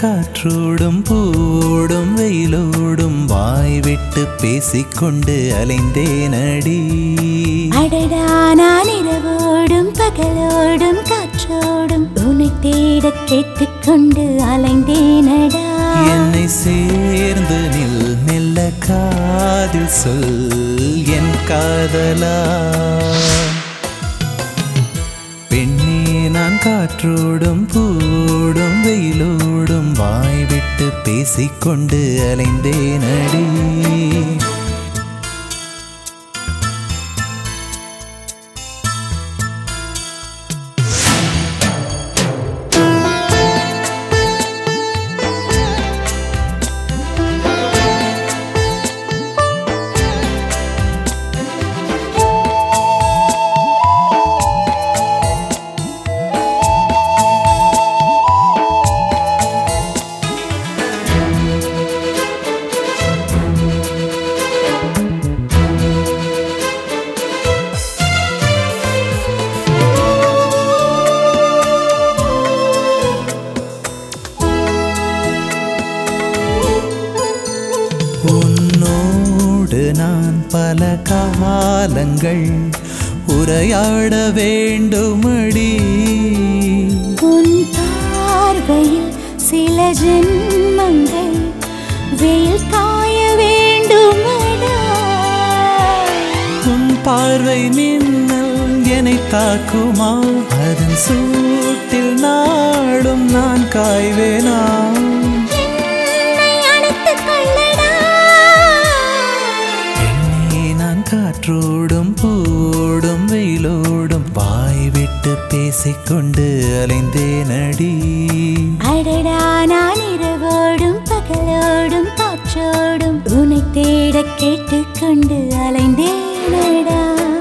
காற்றோடும் பூவோடும் வெயிலோடும் வாய் விட்டு பேசிக்கொண்டு அலைந்தேனடி அடடா நான் இரவோடும் பகலோடும் காற்றோடும் உன்னை தேட கேட்டுக்கொண்டு அலைந்தேனடா என்னை சேர்ந்து நில் மெல்ல காதில் சொல் என் காதலா பெண்ணே நான் காற்றோடும் பூவோடும் வெயிலோடும் வாய் விட்டு பேசிக்கொண்டு அலைந்தேனடி உன்னோடு நான் பல காலங்கள் உரையாட வேண்டுமடி உன் பார்வையில் சில ஜென்மங்கள் வெயில் காய வேண்டுமடா உன் பார்வை மின்னல் என்னை தாக்குமா அதன் சூட்டில் நாடும் நான் காய்வேனா என்னை அணைத்துக் கொள்ளடா பெண்ணே நான் காற்றோடும் பூவோடும் வெயிலோடும் வாய் விட்டு பேசிக்கொண்டு அலைந்தேனடி அடடா நான் இரவோடும் பகலோடும் காற்றோடும் உன்னை தேட கேட்டுக்கொண்டு அலைந்தேனடா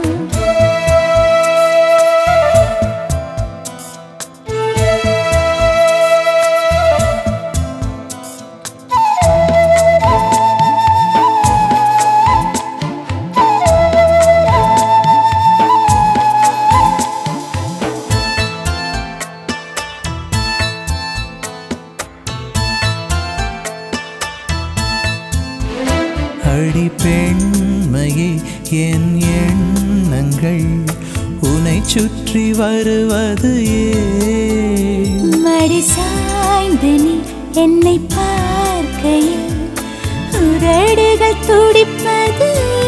அடி பெண்மையே என் எண்ணங்கள் உன்னை சுற்றி வருவது ஏன் மடி சாய்ந்து நீ என்னை பார்க்கையில் உதடுகள் துடிப்பது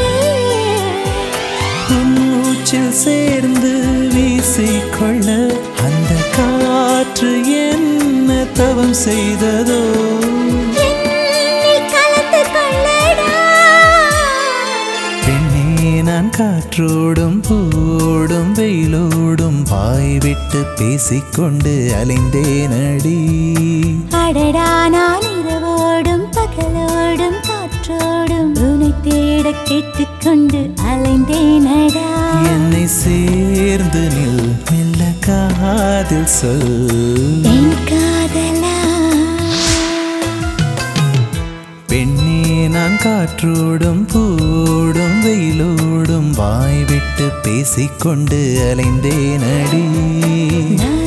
உன் மூச்சில் சேர்ந்து வீசிக்கொள்ள அந்த காற்று என்ன தவம் செய்ததோ என்னில் கலந்து கொள்ளடா பெண்ணே நான் காற்றோடும் பூவோடும் வெயிலோடும் வாய் விட்டு பேசிக்கொண்டு அலைந்தேனடி அடடா நான் இரவோடும் பகலோடும் காற்றோடும் உன்னை தேட கேட்டுக்கொண்டு அலைந்தேனடா என்னை சேர்ந்து நில் மெல்ல காதில் சொல் என் காதலா பெண்ணே நான் காற்றோடும் பூவோடும் வெயிலோடும் வாய் விட்டு பேசிக்கொண்டு அலைந்தேனடி நான்